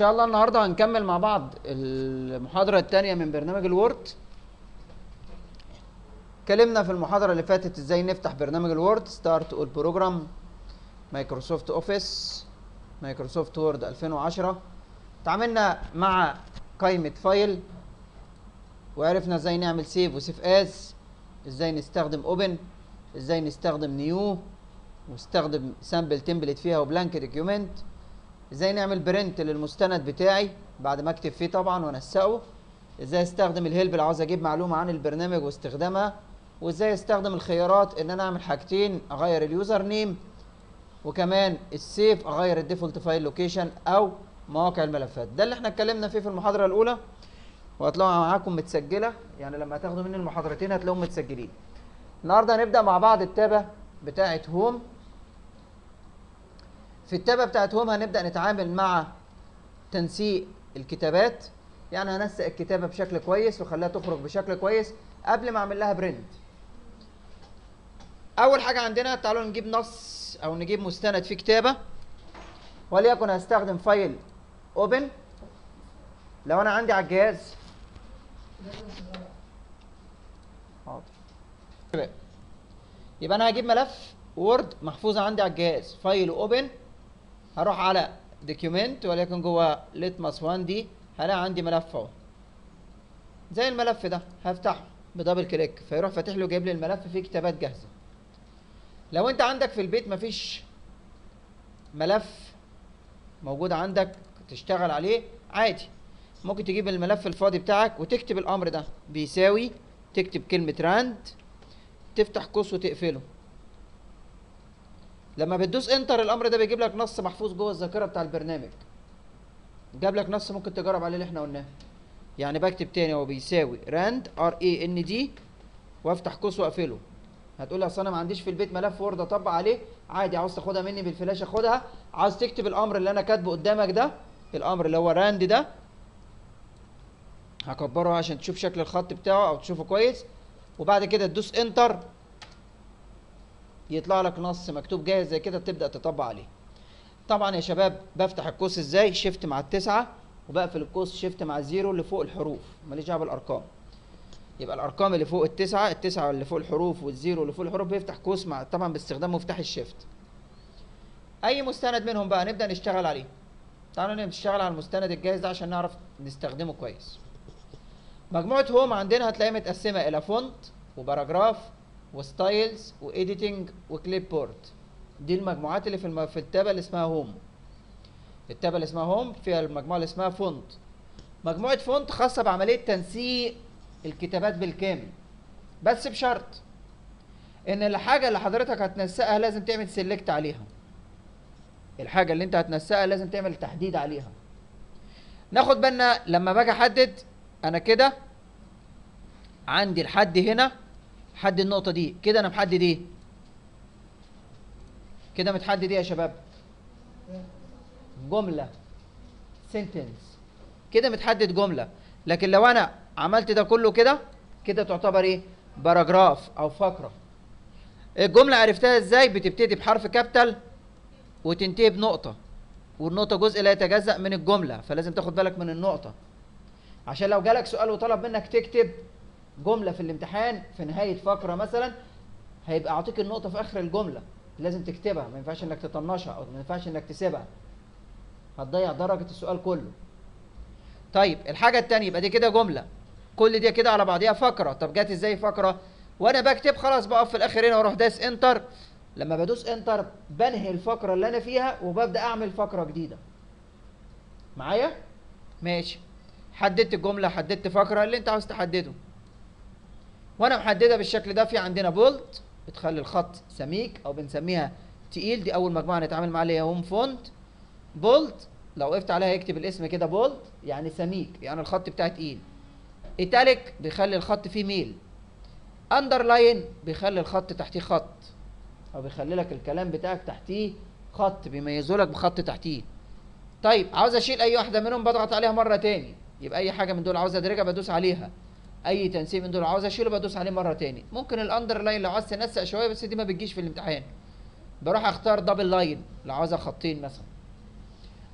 شاء الله النهارده هنكمل مع بعض المحاضرة الثانية من برنامج الوورد اتكلمنا في المحاضرة اللي فاتت ازاي نفتح برنامج الوورد ستارت اول بروجرام مايكروسوفت اوفيس مايكروسوفت وورد 2010 اتعاملنا مع قائمة فايل وعرفنا ازاي نعمل سيف وسيف از ازاي نستخدم اوبن ازاي نستخدم نيو واستخدم سامبل تمبلت فيها وبلانك دوكيومنت ازاي نعمل برنت للمستند بتاعي بعد ما اكتب فيه طبعا وانسقه ازاي استخدم الهيلب اللي عاوز اجيب معلومه عن البرنامج واستخدامها وازاي استخدم الخيارات ان انا اعمل حاجتين اغير اليوزر نيم وكمان السيف اغير الديفولت فايل لوكيشن او مواقع الملفات ده اللي احنا اتكلمنا فيه في المحاضره الاولى وهتلاقوها معاكم متسجله يعني لما تاخدوا مني المحاضرتين هتلاقوهم متسجلين النهارده هنبدا مع بعض التابه بتاعه هوم في التابه بتاعت هوم هنبدا نتعامل مع تنسيق الكتابات يعني هنسق الكتابه بشكل كويس وخليها تخرج بشكل كويس قبل ما اعمل لها برنت اول حاجه عندنا تعالوا نجيب نص او نجيب مستند فيه كتابه وليكن هستخدم فايل اوبن لو انا عندي على الجهاز حاضر يبقى انا هجيب ملف وورد محفوظه عندي على الجهاز فايل اوبن هروح على دوكيومنت وليكن جوه ليتماس 1 دي هلاقي عندي ملف اهو زي الملف ده هفتحه بدبل كليك فيروح فاتح له جايب لي الملف فيه كتابات جاهزه لو انت عندك في البيت مفيش ملف موجود عندك تشتغل عليه عادي ممكن تجيب الملف الفاضي بتاعك وتكتب الامر ده بيساوي تكتب كلمه راند تفتح قوس وتقفله لما بتدوس انتر الامر ده بيجيب لك نص محفوظ جوه الذاكره بتاع البرنامج جاب لك نص ممكن تجرب عليه اللي احنا قلناه يعني بكتب تاني هو بيساوي راند ار اي ان دي وافتح قوس واقفله هتقول لي اصل انا ما عنديش في البيت ملف وورد اطبق عليه عادي عاوز تاخدها مني بالفلاشه خدها عاوز تكتب الامر اللي انا كاتبه قدامك ده الامر اللي هو راند ده هكبره عشان تشوف شكل الخط بتاعه او تشوفه كويس وبعد كده تدوس انتر يطلع لك نص مكتوب جاهز زي كده تبدا تطبق عليه طبعا يا شباب بفتح القوس ازاي شيفت مع التسعة وبقفل القوس شيفت مع الزيرو اللي فوق الحروف ماليش دعوه بالارقام يبقى الارقام اللي فوق التسعة التسعة اللي فوق الحروف والزيرو اللي فوق الحروف بيفتح قوس مع طبعا باستخدام مفتاح الشيفت اي مستند منهم بقى نبدا نشتغل عليه تعالوا نشتغل على المستند الجاهز ده عشان نعرف نستخدمه كويس مجموعه هوم عندنا هتلاقيها متقسمه الى فونت وباراجراف وستايلز وايديتنج وكليب بورد دي المجموعات اللي في الم... في التابه اللي اسمها هوم التابه اللي اسمها هوم فيها المجموعه اللي اسمها فونت مجموعه فونت خاصه بعمليه تنسيق الكتابات بالكامل بس بشرط ان الحاجه اللي حضرتك هتنسقها لازم تعمل سيلكت عليها الحاجه اللي انت هتنسقها لازم تعمل تحديد عليها ناخد بالنا لما باجي احدد انا كده عندي الحد هنا حد النقطة دي كده أنا محدد إيه؟ كده متحدد إيه يا شباب؟ جملة سنتنس كده متحدد جملة لكن لو أنا عملت ده كله كده كده تعتبر إيه؟ باراجراف أو فقرة الجملة عرفتها إزاي؟ بتبتدي بحرف كابيتال وتنتهي بنقطة والنقطة جزء لا يتجزأ من الجملة فلازم تاخد بالك من النقطة عشان لو جالك سؤال وطلب منك تكتب جملة في الامتحان في نهاية فقرة مثلا هيبقى أعطيك النقطة في آخر الجملة لازم تكتبها ما ينفعش إنك تطنشها أو ما ينفعش إنك تسيبها هتضيع درجة السؤال كله طيب الحاجة التانية يبقى دي كده جملة كل دي كده على بعضيها فقرة طب جت إزاي فقرة وأنا بكتب خلاص بقف في الآخر هنا وأروح دايس إنتر لما بدوس إنتر بنهي الفقرة اللي أنا فيها وببدأ أعمل فقرة جديدة معايا؟ ماشي حددت الجملة حددت فقرة اللي أنت عاوز تحدده وانا محدده بالشكل ده في عندنا بولت بتخلي الخط سميك او بنسميها تقيل دي اول مجموعه نتعامل معاها اللي هي هوم فونت بولت لو وقفت عليها يكتب الاسم كده بولت يعني سميك يعني الخط بتاعي تقيل ايتاليك بيخلي الخط فيه ميل اندرلاين بيخلي الخط تحتيه خط او بيخلي لك الكلام بتاعك تحتيه خط بيميزه لك بخط تحتيه طيب عاوز اشيل اي واحده منهم بضغط عليها مره تاني يبقى اي حاجه من دول عاوز ادرجها بدوس عليها اي تنسيق من دول عاوز اشيله بدوس عليه مره تاني ممكن الاندر لاين لو عاوز تنسق شويه بس دي ما بتجيش في الامتحان بروح اختار دبل لاين لو عاوز خطين مثلا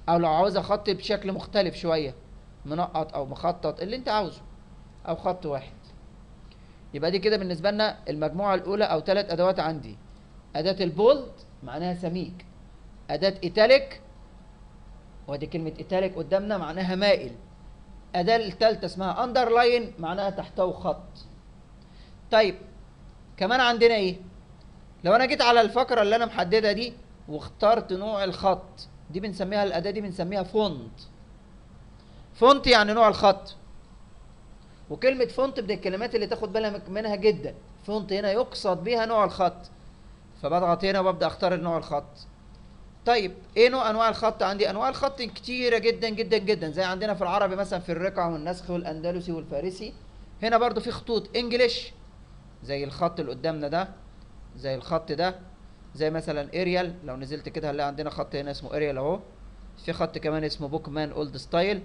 او لو عاوز اخط بشكل مختلف شويه منقط او مخطط اللي انت عاوزه او خط واحد يبقى دي كده بالنسبه لنا المجموعه الاولى او ثلاث ادوات عندي اداه البولد معناها سميك اداه ايتاليك وادي كلمه ايتاليك قدامنا معناها مائل اداه الثالثه اسمها اندرلاين معناها تحته خط طيب كمان عندنا ايه لو انا جيت على الفقره اللي انا محددها دي واخترت نوع الخط دي بنسميها الاداه دي بنسميها فونت فونت يعني نوع الخط وكلمة فونت من الكلمات اللي تاخد بالك منها جدا فونت هنا يقصد بيها نوع الخط فبضغط هنا وببدأ اختار نوع الخط طيب ايه نوع انواع الخط عندي انواع الخط كتيرة جدا جدا جدا زي عندنا في العربي مثلا في الرقعة والنسخ والاندلسي والفارسي هنا برضو في خطوط انجليش زي الخط اللي قدامنا ده زي الخط ده زي مثلا اريال لو نزلت كده هنلاقي عندنا خط هنا اسمه اريال اهو في خط كمان اسمه بوك مان اولد ستايل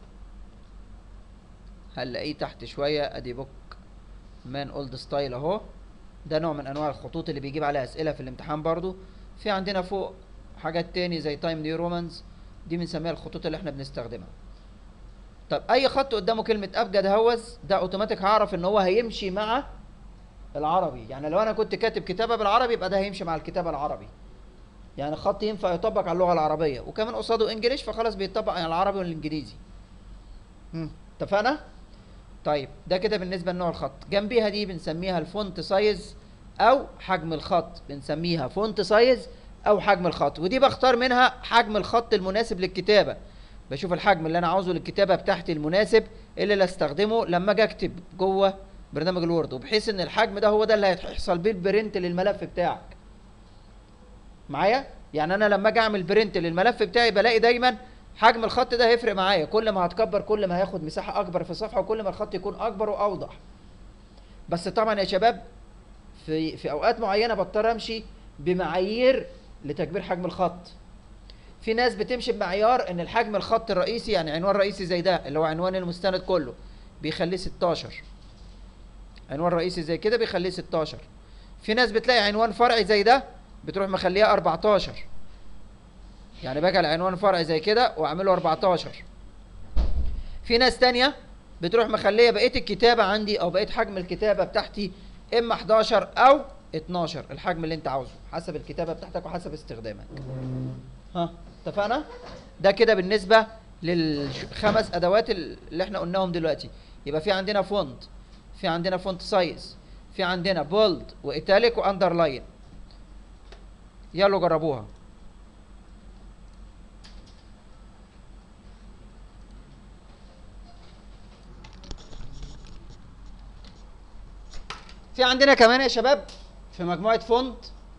هنلاقيه تحت شويه ادي بوك مان اولد ستايل اهو ده نوع من انواع الخطوط اللي بيجيب عليها اسئله في الامتحان برضو في عندنا فوق حاجات تاني زي تايم نيو رومانز دي بنسميها الخطوط اللي احنا بنستخدمها طب اي خط قدامه كلمه ابجد هوز ده اوتوماتيك هعرف ان هو هيمشي مع العربي يعني لو انا كنت كاتب كتابه بالعربي يبقى ده هيمشي مع الكتابه العربي يعني خط ينفع يطبق على اللغه العربيه وكمان قصاده انجليش فخلاص بيطبق على العربي والانجليزي هم، اتفقنا طيب ده كده بالنسبه لنوع الخط جنبيها دي بنسميها الفونت سايز او حجم الخط بنسميها فونت سايز او حجم الخط ودي بختار منها حجم الخط المناسب للكتابه بشوف الحجم اللي انا عاوزه للكتابه بتاعتي المناسب اللي اللي استخدمه لما اجي اكتب جوه برنامج الوورد وبحيث ان الحجم ده هو ده اللي هيحصل بيه البرنت للملف بتاعك معايا يعني انا لما اجي اعمل برنت للملف بتاعي بلاقي دايما حجم الخط ده هيفرق معايا كل ما هتكبر كل ما هياخد مساحه اكبر في الصفحه وكل ما الخط يكون اكبر واوضح بس طبعا يا شباب في في اوقات معينه بضطر امشي بمعايير لتكبير حجم الخط في ناس بتمشي بمعيار ان الحجم الخط الرئيسي يعني عنوان رئيسي زي ده اللي هو عنوان المستند كله بيخليه 16 عنوان رئيسي زي كده بيخليه 16 في ناس بتلاقي عنوان فرعي زي ده بتروح مخليها 14 يعني باجي على عنوان فرعي زي كده واعمله 14 في ناس تانية بتروح مخليه بقيه الكتابه عندي او بقيه حجم الكتابه بتاعتي اما 11 او 12 الحجم اللي انت عاوزه حسب الكتابه بتاعتك وحسب استخدامك ها اتفقنا ده كده بالنسبه للخمس ادوات اللي احنا قلناهم دلوقتي يبقى في عندنا فونت في عندنا فونت سايز في عندنا بولد وايتاليك واندرلاين يلا جربوها في عندنا كمان يا شباب في مجموعة فونت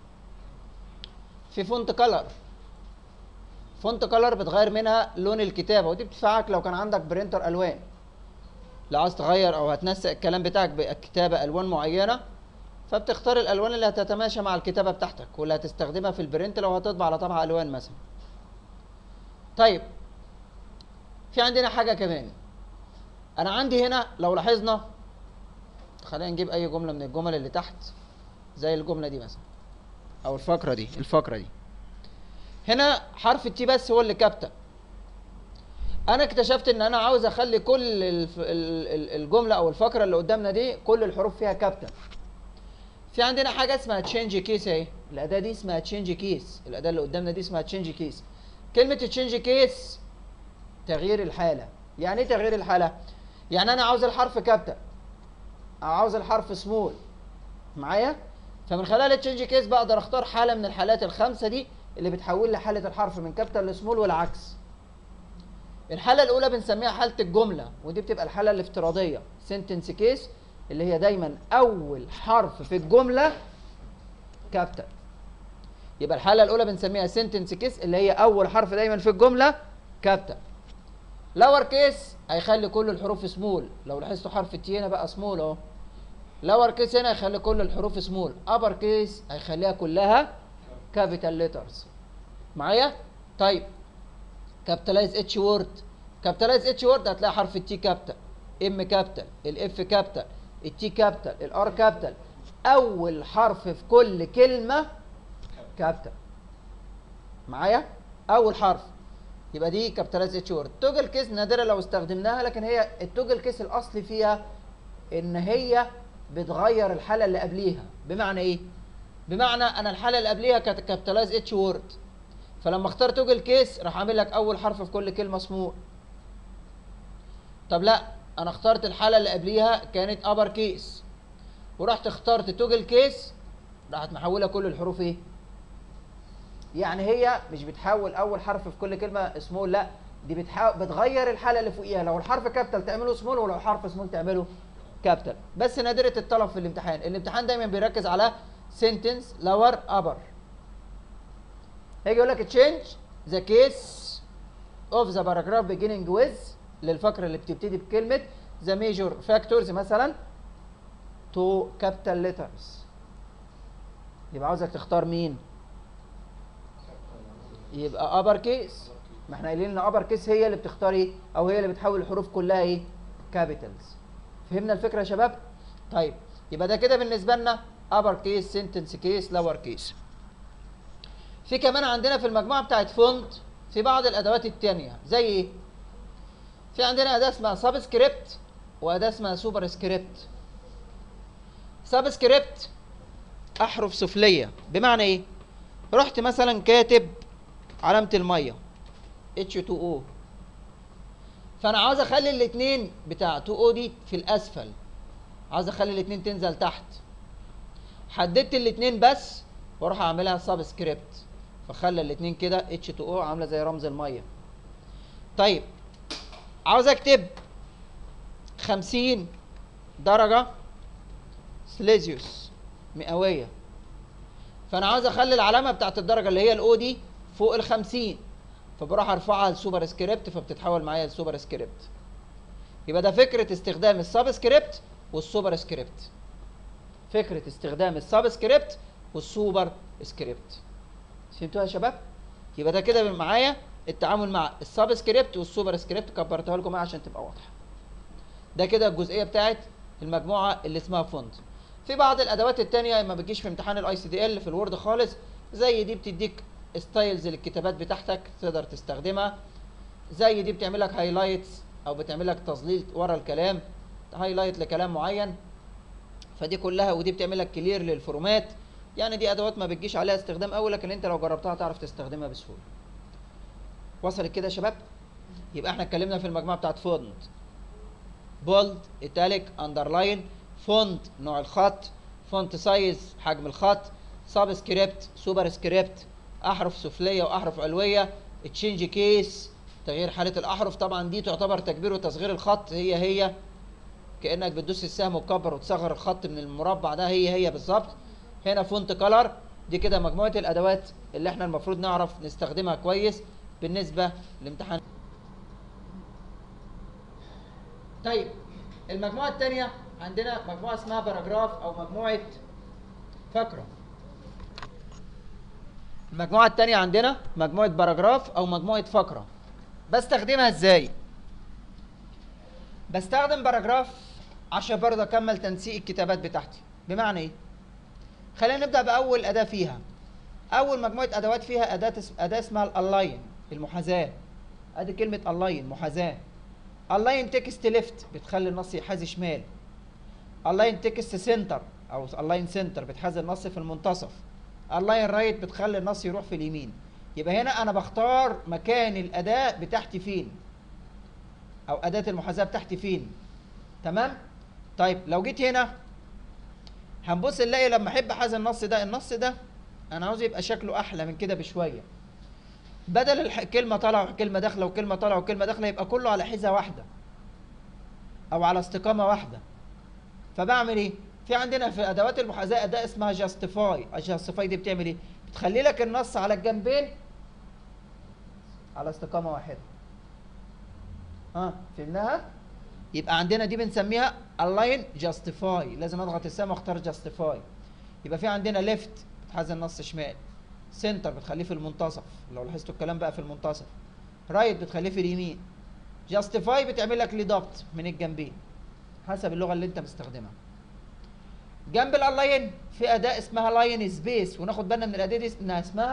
في فونت كلر فونت كلر بتغير منها لون الكتابة ودي بتنفعك لو كان عندك برينتر ألوان لو عاوز تغير أو هتنسق الكلام بتاعك بكتابة ألوان معينة فبتختار الألوان اللي هتتماشى مع الكتابة بتاعتك واللي هتستخدمها في البرنت لو هتطبع على طبعة ألوان مثلا طيب في عندنا حاجة كمان أنا عندي هنا لو لاحظنا خلينا نجيب اي جمله من الجمل اللي تحت زي الجمله دي مثلا او الفقره دي الفقره دي هنا حرف التي بس هو اللي كابتن انا اكتشفت ان انا عاوز اخلي كل الف... ال- ال- الجمله او الفقره اللي قدامنا دي كل الحروف فيها كابتن في عندنا حاجه اسمها تشينج كيس اهي الاداه دي اسمها تشينج كيس الاداه اللي قدامنا دي اسمها تشينج كيس كلمه تشينج كيس تغيير الحاله يعني ايه تغيير الحاله يعني انا عاوز الحرف كابتن او عاوز الحرف سمول معايا فمن خلال التشينج كيس بقدر اختار حاله من الحالات الخمسه دي اللي بتحول لي حاله الحرف من كابيتال لسمول والعكس الحاله الاولى بنسميها حاله الجمله ودي بتبقى الحاله الافتراضيه سنتنس كيس اللي هي دايما اول حرف في الجمله كابيتال يبقى الحاله الاولى بنسميها سنتنس كيس اللي هي اول حرف دايما في الجمله كابيتال لور كيس هيخلي كل الحروف سمول لو لاحظتوا حرف التي هنا بقى سمول اهو لور كيس هنا هيخلي كل الحروف سمول ابر كيس هيخليها كلها كابيتال ليترز معايا طيب كابيتالايز اتش وورد كابيتالايز اتش وورد هتلاقي حرف التي كابيتال ام كابيتال الاف كابيتال التي كابيتال الار كابيتال اول حرف في كل كلمه كابيتال معايا اول حرف يبقى دي كابيتالايز اتش وورد توجل كيس نادره لو استخدمناها لكن هي التوجل كيس الاصلي فيها ان هي بتغير الحاله اللي قبليها بمعنى ايه بمعنى انا الحاله اللي قبليها كانت كابيتالايز اتش وورد فلما اختار توجل كيس راح اعمل لك اول حرف في كل كلمه سمول طب لا انا اخترت الحاله اللي قبليها كانت ابر كيس ورحت اخترت توجل كيس راحت محوله كل الحروف ايه يعني هي مش بتحول اول حرف في كل كلمه سمول لا دي بتحاول بتغير الحاله اللي فوقيها لو الحرف كابيتال تعمله سمول ولو حرف سمول تعمله كابيتال بس نادره الطلب في الامتحان الامتحان دايما بيركز على سنتنس لور ابر هيجي يقول لك change the case of the paragraph beginning with للفقرة اللي بتبتدي بكلمة the major factors مثلا to capital letters يبقى عاوزك تختار مين يبقى upper case ما احنا قايلين ان upper case هي اللي بتختار ايه او هي اللي بتحول الحروف كلها ايه capitals فهمنا الفكرة يا شباب طيب يبقى ده كده بالنسبة لنا upper case sentence case lower case في كمان عندنا في المجموعة بتاعت فونت في بعض الأدوات التانية زي إيه؟ في عندنا أداة اسمها سب سكريبت وأداة اسمها سوبر سكريبت سب سكريبت أحرف سفلية بمعنى إيه؟ رحت مثلا كاتب علامة المية H2O فأنا عاوز أخلي الاتنين بتاع 2O دي في الأسفل عاوز أخلي الاتنين تنزل تحت حددت الاتنين بس واروح اعملها سب سكريبت فخلى الاتنين كده اتش 2 او عامله زي رمز الميه طيب عاوز اكتب 50 درجه سليزيوس مئويه فانا عاوز اخلي العلامه بتاعت الدرجه اللي هي الاو دي فوق ال 50 فبروح ارفعها لسوبر سكريبت فبتتحول معايا لسوبر سكريبت يبقى ده فكره استخدام السب سكريبت والسوبر سكريبت فكره استخدام السب سكريبت والسوبر سكريبت فهمتوها يا شباب يبقى ده كده معايا التعامل مع السب سكريبت والسوبر سكريبت كبرتها لكم عشان تبقى واضحه ده كده الجزئيه بتاعت المجموعه اللي اسمها فونت في بعض الادوات التانية ما بتجيش في امتحان الاي سي دي ال في الوورد خالص زي دي بتديك ستايلز للكتابات بتاعتك تقدر تستخدمها زي دي بتعمل لك هايلايتس او بتعمل لك تظليل ورا الكلام هايلايت لكلام معين فدي كلها ودي بتعمل لك كلير للفورمات يعني دي ادوات ما بتجيش عليها استخدام قوي لكن انت لو جربتها تعرف تستخدمها بسهوله وصلت كده يا شباب يبقى احنا اتكلمنا في المجموعه بتاعت فونت بولد ايتاليك اندرلاين فونت نوع الخط فونت سايز حجم الخط سب سكريبت سوبر سكريبت احرف سفليه واحرف علويه تشينج كيس تغيير حاله الاحرف طبعا دي تعتبر تكبير وتصغير الخط هي هي كانك بتدوس السهم وتكبر وتصغر الخط من المربع ده هي هي بالظبط هنا فونت كلر دي كده مجموعه الادوات اللي احنا المفروض نعرف نستخدمها كويس بالنسبه لامتحان طيب المجموعه الثانيه عندنا مجموعه اسمها باراجراف او مجموعه فقره المجموعه الثانيه عندنا مجموعه باراجراف او مجموعه فقره بستخدمها ازاي بستخدم باراجراف عشان برضه اكمل تنسيق الكتابات بتاعتي بمعنى ايه خلينا نبدا باول اداه فيها اول مجموعه ادوات فيها اداه اس- اداه اسمها الالاين المحاذاه ادي كلمه الاين محاذاه الاين تكست ليفت بتخلي النص يحاذي شمال الاين تكست سنتر او الاين سنتر بتحاذي النص في المنتصف الاين رايت بتخلي النص يروح في اليمين يبقى هنا انا بختار مكان الاداه بتاعتي فين او اداه المحاذاه بتاعتي فين تمام طيب لو جيت هنا هنبص نلاقي لما احب احاذي النص ده النص ده انا عاوز يبقى شكله احلى من كده بشويه بدل الح- كلمه طالعه وكلمه داخله وكلمه طالعه وكلمه داخله يبقى كله على حذاء واحده او على استقامه واحده فبعمل ايه في عندنا في ادوات المحاذاه اداه اسمها جاستيفاي الجاستيفاي دي بتعمل ايه بتخلي لك النص على الجنبين على استقامه واحده ها فهمناها يبقى عندنا دي بنسميها align justify لازم اضغط السهم واختار justify يبقى في عندنا left بتحاذي النص شمال center بتخليه في المنتصف لو لاحظتوا الكلام بقى في المنتصف right بتخليه في اليمين justify بتعمل لك ليه ضبط من الجنبين حسب اللغه اللي انت مستخدمها جنب الالاين في اداه اسمها لاين سبيس وناخد بالنا من الاداه دي انها اسمها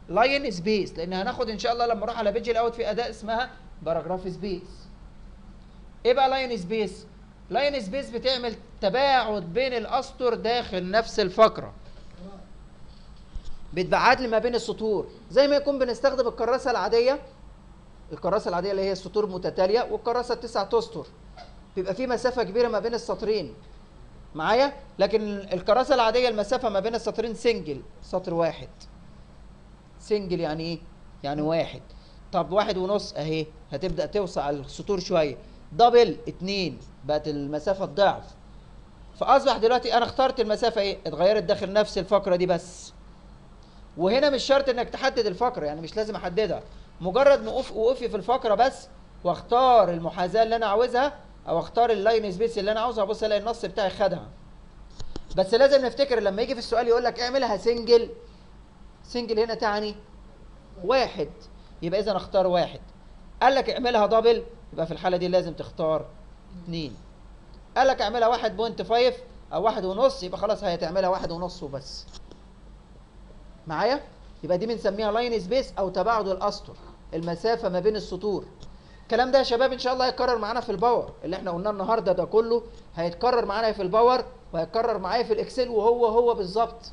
لاين سبيس لان هناخد ان شاء الله لما اروح على بيج الاوت في اداه اسمها باراجراف سبيس ايه بقى لاين سبيس لاين سبيس بتعمل تباعد بين الاسطر داخل نفس الفقره بتبعد لي ما بين السطور زي ما يكون بنستخدم الكراسه العاديه الكراسه العاديه اللي هي السطور متتاليه والكراسه التسع اسطر بيبقى في مسافه كبيره ما بين السطرين معايا لكن الكراسه العاديه المسافه ما بين السطرين سنجل سطر واحد سنجل يعني ايه يعني واحد طب واحد ونص اهي هتبدا توسع السطور شويه دبل اتنين بقت المسافه الضعف فاصبح دلوقتي انا اخترت المسافه ايه اتغيرت داخل نفس الفقره دي بس وهنا مش شرط انك تحدد الفقره يعني مش لازم احددها مجرد نقف وقفي في الفقره بس واختار المحاذاه اللي انا عاوزها او اختار اللاين سبيس اللي انا عاوزها ابص الاقي النص بتاعي خدها بس لازم نفتكر لما يجي في السؤال يقول لك اعملها سنجل سنجل هنا تعني واحد يبقى اذا اختار واحد قال لك اعملها دبل يبقى في الحاله دي لازم تختار اتنين قال لك اعملها واحد بوينت فايف او واحد ونص يبقى خلاص هي تعملها واحد ونص وبس معايا يبقى دي بنسميها لاين سبيس او تباعد الاسطر المسافه ما بين السطور الكلام ده يا شباب ان شاء الله هيتكرر معانا في الباور اللي احنا قلناه النهارده ده كله هيتكرر معانا في الباور وهيتكرر معايا في الاكسل وهو هو بالظبط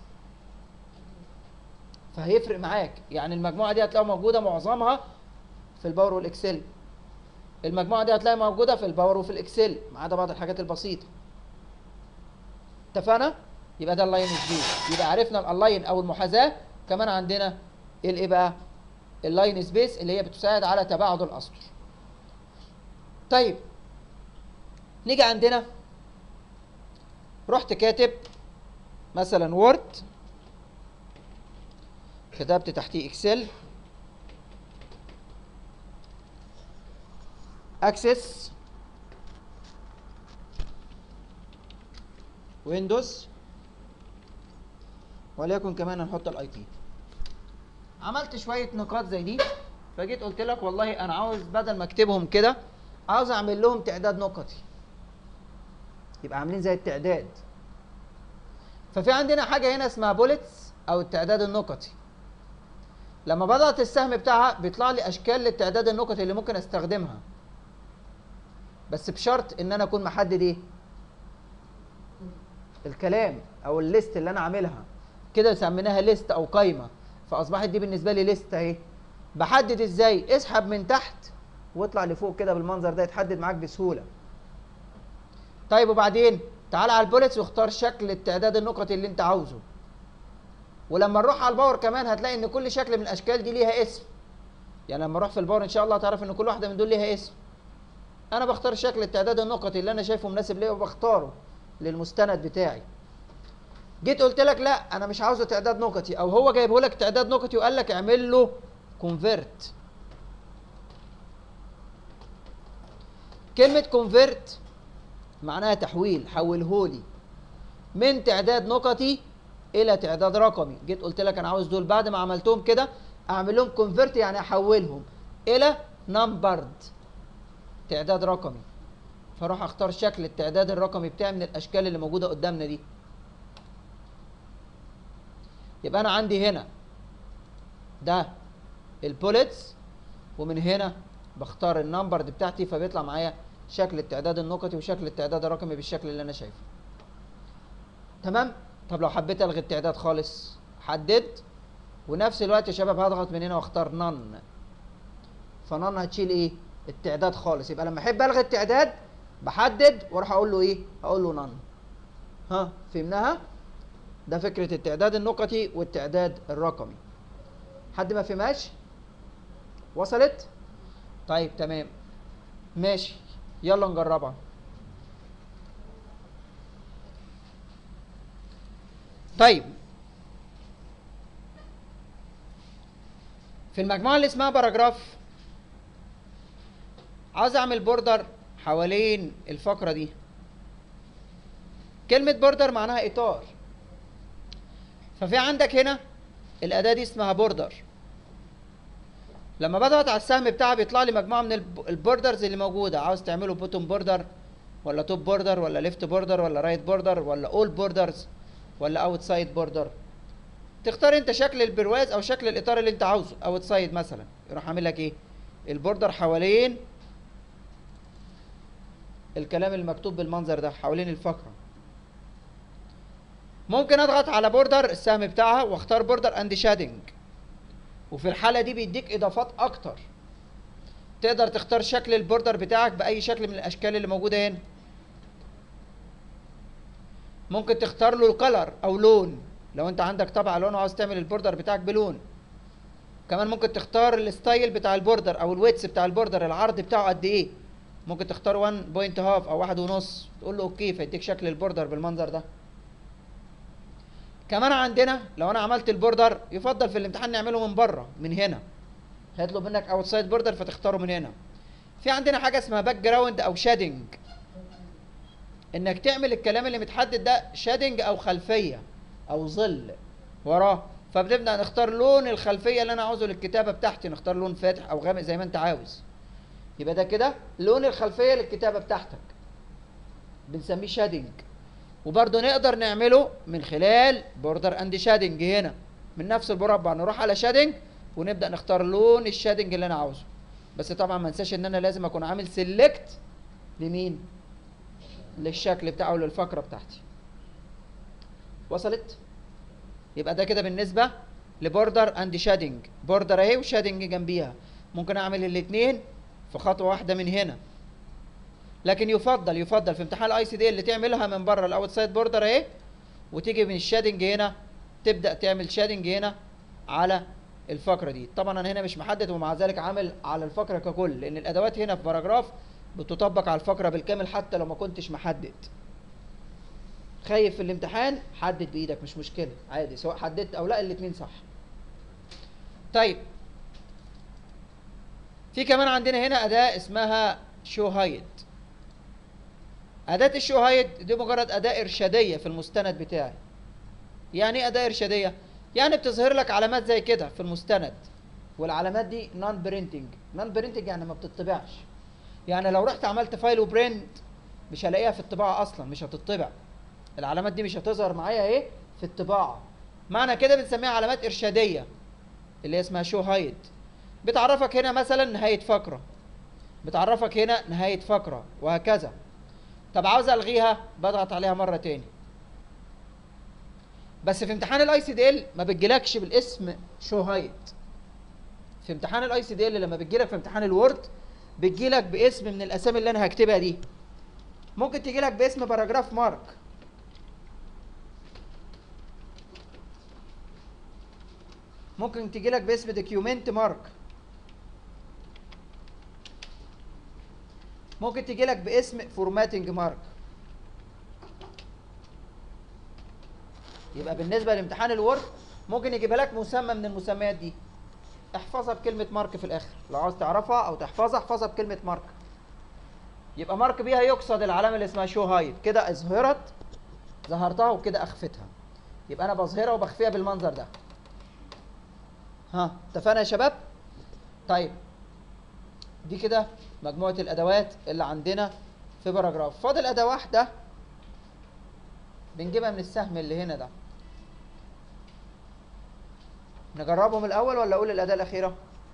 فهيفرق معاك يعني المجموعه دي هتلاقيها موجوده معظمها في الباور والاكسل المجموعه دي هتلاقيها موجوده في الباور وفي الاكسل ما عدا بعض الحاجات البسيطه اتفقنا يبقى ده اللاين سبيس يبقى عرفنا اللاين او المحاذاه كمان عندنا الايه بقى اللاين سبيس اللي هي بتساعد على تباعد الاسطر طيب نيجي عندنا رحت كاتب مثلا وورد كتبت تحتيه اكسل اكسس ويندوز وليكن كمان هنحط الاي تي عملت شويه نقاط زي دي فجيت قلت لك والله انا عاوز بدل ما اكتبهم كده عاوز اعمل لهم تعداد نقطي يبقى عاملين زي التعداد ففي عندنا حاجه هنا اسمها بوليتس او التعداد النقطي لما بضغط السهم بتاعها بيطلع لي اشكال للتعداد النقطي اللي ممكن استخدمها بس بشرط ان انا اكون محدد ايه الكلام او الليست اللي انا عاملها كده سميناها ليست او قايمه فاصبحت دي بالنسبه لي ليست اهي بحدد ازاي اسحب من تحت واطلع لفوق كده بالمنظر ده يتحدد معاك بسهوله طيب وبعدين تعال على البوليتس واختار شكل التعداد النقطي اللي انت عاوزه ولما نروح على الباور كمان هتلاقي ان كل شكل من الاشكال دي ليها اسم يعني لما اروح في الباور ان شاء الله هتعرف ان كل واحده من دول ليها اسم انا بختار شكل التعداد النقطي اللي انا شايفه مناسب ليا وبختاره للمستند بتاعي جيت قلت لك لا انا مش عاوزه تعداد نقطي او هو جايبه لك تعداد نقطي وقال لك اعمل له كونفيرت كلمه كونفيرت معناها تحويل حوله لي من تعداد نقطي الى تعداد رقمي جيت قلت لك انا عاوز دول بعد ما عملتهم كده اعمل لهم كونفيرت يعني احولهم الى نمبرد تعداد رقمي فاروح اختار شكل التعداد الرقمي بتاعي من الاشكال اللي موجوده قدامنا دي يبقى انا عندي هنا ده البوليتس ومن هنا بختار النمبر دي بتاعتي فبيطلع معايا شكل التعداد النقطي وشكل التعداد الرقمي بالشكل اللي انا شايفه تمام طب لو حبيت الغي التعداد خالص حدد ونفس الوقت يا شباب هضغط من هنا واختار نن فنن هتشيل ايه التعداد خالص يبقى لما احب الغي التعداد بحدد واروح اقول له ايه اقول له نن ها فهمناها ده فكره التعداد النقطي والتعداد الرقمي حد ما فهمهاش وصلت طيب تمام ماشي يلا نجربها طيب في المجموعة اللي اسمها باراجراف عاوز اعمل بوردر حوالين الفقرة دي كلمة بوردر معناها اطار ففي عندك هنا الأداة دي اسمها بوردر لما بضغط على السهم بتاعها بيطلع لي مجموعة من الب- البوردرز اللي موجودة عاوز تعمله بوتوم بوردر ولا توب بوردر ولا ليفت بوردر ولا رايت بوردر ولا اول بوردرز ولا اوتسايد بوردر تختار انت شكل البرواز او شكل الاطار اللي انت عاوزه او تصيد مثلا يروح عامل لك ايه البوردر حوالين الكلام المكتوب بالمنظر ده حوالين الفقره ممكن اضغط على بوردر السهم بتاعها واختار بوردر اند شادنج وفي الحاله دي بيديك اضافات اكتر تقدر تختار شكل البوردر بتاعك باي شكل من الاشكال اللي موجوده هنا ممكن تختار له الكلر او لون لو انت عندك طبع لون وعاوز تعمل البوردر بتاعك بلون كمان ممكن تختار الستايل بتاع البوردر او الويتس بتاع البوردر العرض بتاعه قد ايه ممكن تختار 1 بوينت هاف او واحد ونص تقول له اوكي فيديك شكل البوردر بالمنظر ده كمان عندنا لو انا عملت البوردر يفضل في الامتحان نعمله من بره من هنا هيطلب منك اوتسايد بوردر فتختاره من هنا في عندنا حاجه اسمها باك جراوند او شادنج انك تعمل الكلام اللي متحدد ده شادنج او خلفيه او ظل وراه فبنبدا نختار لون الخلفيه اللي انا عاوزه للكتابه بتاعتي نختار لون فاتح او غامق زي ما انت عاوز يبقى ده كده لون الخلفيه للكتابه بتاعتك بنسميه شادنج وبرضه نقدر نعمله من خلال بوردر اند شادنج هنا من نفس المربع نروح على شادنج ونبدا نختار لون الشادنج اللي انا عاوزه بس طبعا ما انساش ان انا لازم اكون عامل سيلكت لمين للشكل بتاعه للفقره بتاعتي وصلت يبقى ده كده بالنسبه لبوردر اند شادنج بوردر اهي وشادنج جنبيها ممكن اعمل الاثنين في خطوه واحده من هنا لكن يفضل يفضل في امتحان الاي سي دي اللي تعملها من بره الاوت سايد بوردر اهي وتيجي من الشادنج هنا تبدا تعمل شادنج هنا على الفقره دي طبعا انا هنا مش محدد ومع ذلك عامل على الفقره ككل لان الادوات هنا في باراجراف بتطبق على الفقره بالكامل حتى لو ما كنتش محدد خايف في الامتحان حدد بايدك مش مشكله عادي سواء حددت او لا الاثنين صح طيب في كمان عندنا هنا اداه اسمها شو هايد اداه الشو هايد دي مجرد اداه ارشاديه في المستند بتاعي يعني ايه اداه ارشاديه يعني بتظهر لك علامات زي كده في المستند والعلامات دي نون برينتنج نون برينتنج يعني ما بتطبعش يعني لو رحت عملت فايل وبرنت مش هلاقيها في الطباعه اصلا مش هتطبع العلامات دي مش هتظهر معايا ايه في الطباعه معنى كده بنسميها علامات ارشاديه اللي هي اسمها شو هايد بتعرفك هنا مثلا نهايه فقره بتعرفك هنا نهايه فقره وهكذا طب عاوز الغيها بضغط عليها مره تاني بس في امتحان الاي سي دي ال ما بتجيلكش بالاسم شو هايد في امتحان الاي سي دي ال لما بتجيلك في امتحان الوورد بتجيلك باسم من الاسامي اللي انا هكتبها دي ممكن تجيلك باسم باراجراف مارك ممكن تجيلك باسم دوكيومنت مارك ممكن تجيلك باسم فورماتنج مارك يبقى بالنسبه لامتحان الوورد ممكن يجيبها لك مسمى من المسميات دي احفظها بكلمه مارك في الاخر لو عاوز تعرفها او تحفظها احفظها بكلمه مارك يبقى مارك بيها يقصد العلامه اللي اسمها شو هايد كده اظهرت ظهرتها وكده اخفتها يبقى انا بظهرها وبخفيها بالمنظر ده ها اتفقنا يا شباب طيب دي كده مجموعه الادوات اللي عندنا في باراجراف فاضل اداه واحده بنجيبها من السهم اللي هنا ده نجربهم الاول ولا اقول الاداه الاخيره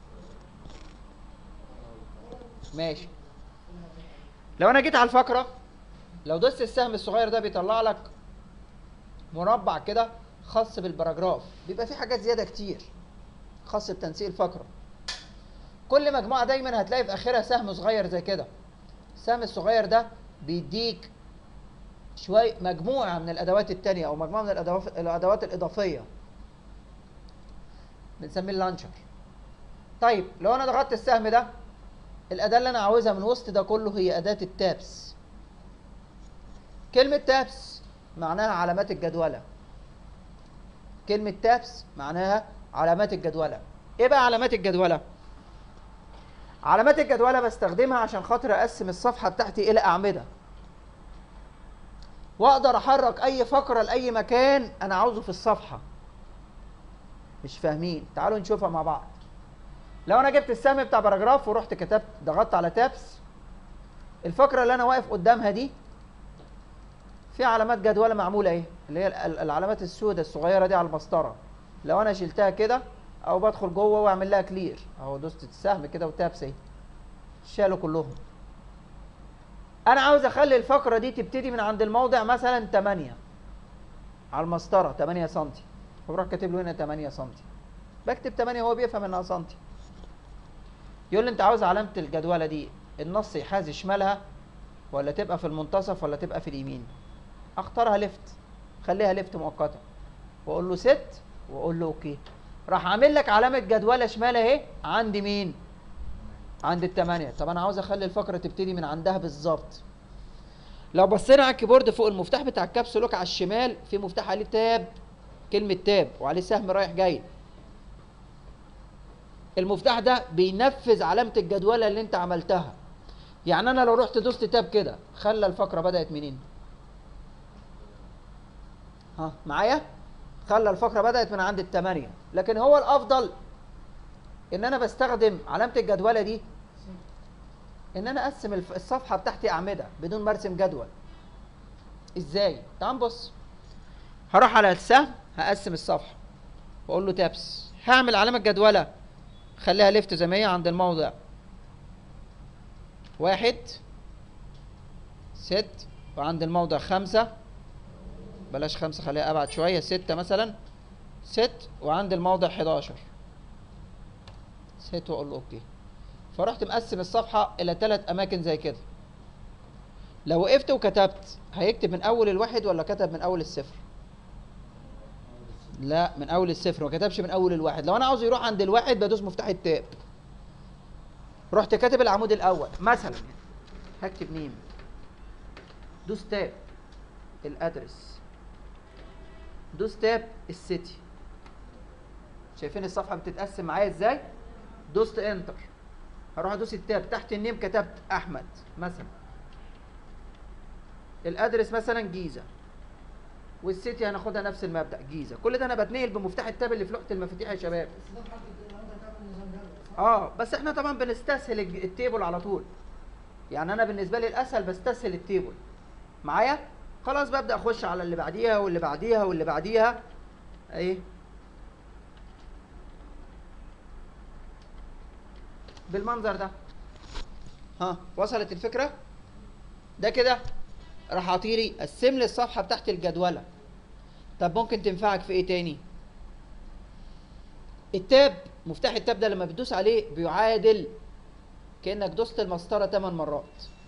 ماشي لو انا جيت على الفقره لو دوست السهم الصغير ده بيطلع لك مربع كده خاص بالباراجراف بيبقى فيه حاجات زياده كتير خاص بتنسيق الفقره كل مجموعه دايما هتلاقي في اخرها سهم صغير زي كده السهم الصغير ده بيديك شويه مجموعه من الادوات التانية او مجموعه من الادوات الادوات الاضافيه بنسميه اللانشر طيب لو انا ضغطت السهم ده الاداه اللي انا عاوزها من وسط ده كله هي اداه التابس كلمه تابس معناها علامات الجدوله كلمه تابس معناها علامات الجدوله ايه بقى علامات الجدوله علامات الجدوله بستخدمها عشان خاطر اقسم الصفحه بتاعتي الى اعمده واقدر احرك اي فقره لاي مكان انا عاوزه في الصفحه مش فاهمين تعالوا نشوفها مع بعض لو انا جبت السهم بتاع باراجراف ورحت كتبت ضغطت على تابس الفقره اللي انا واقف قدامها دي في علامات جدوله معموله ايه اللي هي العلامات السوداء الصغيره دي على المسطره لو انا شلتها كده او بدخل جوه واعمل لها كلير اهو دوست السهم كده وتابس اهي شالوا كلهم انا عاوز اخلي الفقره دي تبتدي من عند الموضع مثلا 8 على المسطره 8 سم فبروح كاتب له هنا 8 سم بكتب 8 هو بيفهم انها سم يقول لي انت عاوز علامه الجدوله دي النص يحاذي شمالها ولا تبقى في المنتصف ولا تبقى في اليمين اختارها ليفت خليها ليفت مؤقتا واقول له ست واقول له اوكي راح عامل لك علامه جدوله شمال اهي عند مين عند التمانية طب انا عاوز اخلي الفقره تبتدي من عندها بالظبط لو بصينا على الكيبورد فوق المفتاح بتاع الكابس لوك على الشمال في مفتاح عليه تاب كلمه تاب وعليه سهم رايح جاي المفتاح ده بينفذ علامه الجدوله اللي انت عملتها يعني انا لو رحت دوست تاب كده خلى الفقره بدات منين ها معايا خلى الفقره بدات من عند التمانية لكن هو الافضل ان انا بستخدم علامه الجدوله دي ان انا اقسم الف- الصفحه بتاعتي اعمده بدون ما ارسم جدول ازاي تعال بص هروح على السهم هقسم الصفحه واقول له تابس هعمل علامه جدوله خليها ليفت زي ما هي عند الموضع واحد ست وعند الموضع خمسة بلاش خمسة خليها أبعد شوية ستة مثلا ست وعند الموضع حداشر ست وأقول له أوكي فرحت مقسم الصفحة إلى ثلاث أماكن زي كده لو وقفت وكتبت هيكتب من أول الواحد ولا كتب من أول الصفر؟ لا من أول الصفر ما كتبش من أول الواحد لو أنا عاوز يروح عند الواحد بدوس مفتاح التاب رحت كاتب العمود الاول مثلا هكتب ميم دوس تاب الادرس دوس تاب السيتي شايفين الصفحه بتتقسم معايا ازاي دوست انتر هروح ادوس التاب تحت النيم كتبت احمد مثلا الادرس مثلا جيزه والسيتي هناخدها نفس المبدا جيزه كل ده انا بتنقل بمفتاح التاب اللي في لوحه المفاتيح يا شباب بس ده بحرف النهارده تعمل النظام ده بس. اه بس احنا طبعا بنستسهل الج- التيبل على طول يعني انا بالنسبه لي الاسهل بستسهل التيبل معايا خلاص ببدا اخش على اللي بعديها واللي بعديها واللي بعديها ايه بالمنظر ده ها وصلت الفكره ده كده راح اعطيلي قسم لي الصفحه بتاعت الجدوله طب ممكن تنفعك في ايه تاني التاب مفتاح التاب ده لما بتدوس عليه بيعادل كانك دوست المسطره 8 مرات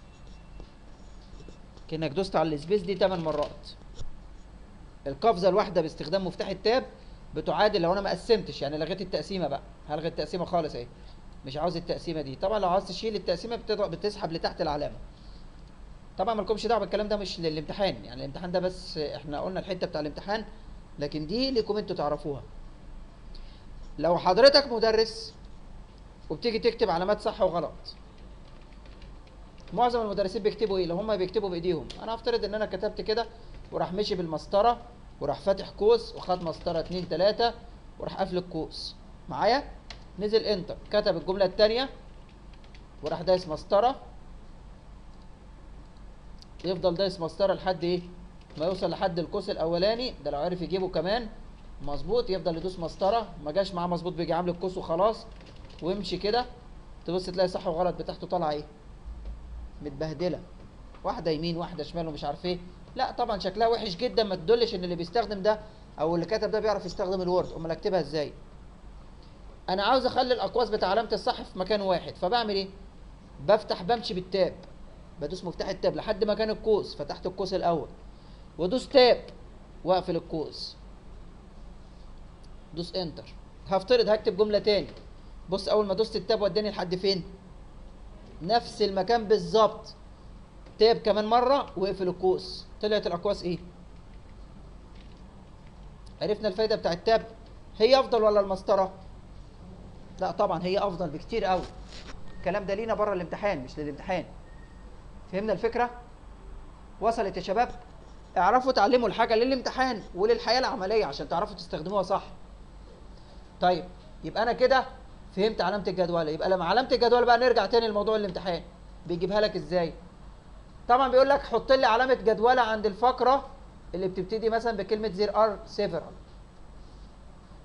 كانك دوست على السبيس دي 8 مرات القفزه الواحده باستخدام مفتاح التاب بتعادل لو انا ما قسمتش يعني لغيت التقسيمه بقى هلغي التقسيمه خالص اهي مش عاوز التقسيمه دي طبعا لو عاوز تشيل التقسيمه بتضغط بتسحب لتحت العلامه طبعا مالكمش دعوه بالكلام ده مش للامتحان يعني الامتحان ده بس احنا قلنا الحته بتاع الامتحان لكن دي ليكم انتوا تعرفوها لو حضرتك مدرس وبتيجي تكتب علامات صح وغلط معظم المدرسين بيكتبوا ايه لو هم بيكتبوا بايديهم انا هفترض ان انا كتبت كده وراح مشي بالمسطره وراح فاتح قوس وخد مسطره اتنين تلاته وراح قافل القوس معايا نزل انتر كتب الجمله الثانيه وراح دايس مسطره يفضل دايس مسطره لحد ايه ما يوصل لحد القوس الاولاني ده لو عرف يجيبه كمان مظبوط يفضل يدوس مسطره ما جاش معاه مظبوط بيجي عامل القوس وخلاص ويمشي كده تبص تلاقي صح وغلط بتاعته طالعه ايه متبهدله واحده يمين واحده شمال ومش عارف ايه لا طبعا شكلها وحش جدا ما تدلش ان اللي بيستخدم ده او اللي كتب ده بيعرف يستخدم الوورد امال اكتبها ازاي انا عاوز اخلي الاقواس بتاع علامه الصح في مكان واحد فبعمل ايه بفتح بمشي بالتاب بدوس مفتاح التاب لحد مكان القوس فتحت القوس الاول وادوس تاب واقفل القوس دوس انتر هفترض هكتب جمله تاني بص اول ما دوست التاب وداني لحد فين نفس المكان بالظبط تاب كمان مره واقفل القوس طلعت الاقواس ايه عرفنا الفايده بتاع التاب هي افضل ولا المسطره لا طبعا هي افضل بكتير قوي الكلام ده لينا بره الامتحان مش للامتحان فهمنا الفكره وصلت يا شباب اعرفوا تعلموا الحاجه للامتحان وللحياه العمليه عشان تعرفوا تستخدموها صح طيب يبقى انا كده فهمت علامه الجدول يبقى لما علامه الجدول بقى نرجع تاني لموضوع الامتحان بيجيبها لك ازاي طبعا بيقول لك حط لي علامه جدوله عند الفقره اللي بتبتدي مثلا بكلمه زير ار سيفرال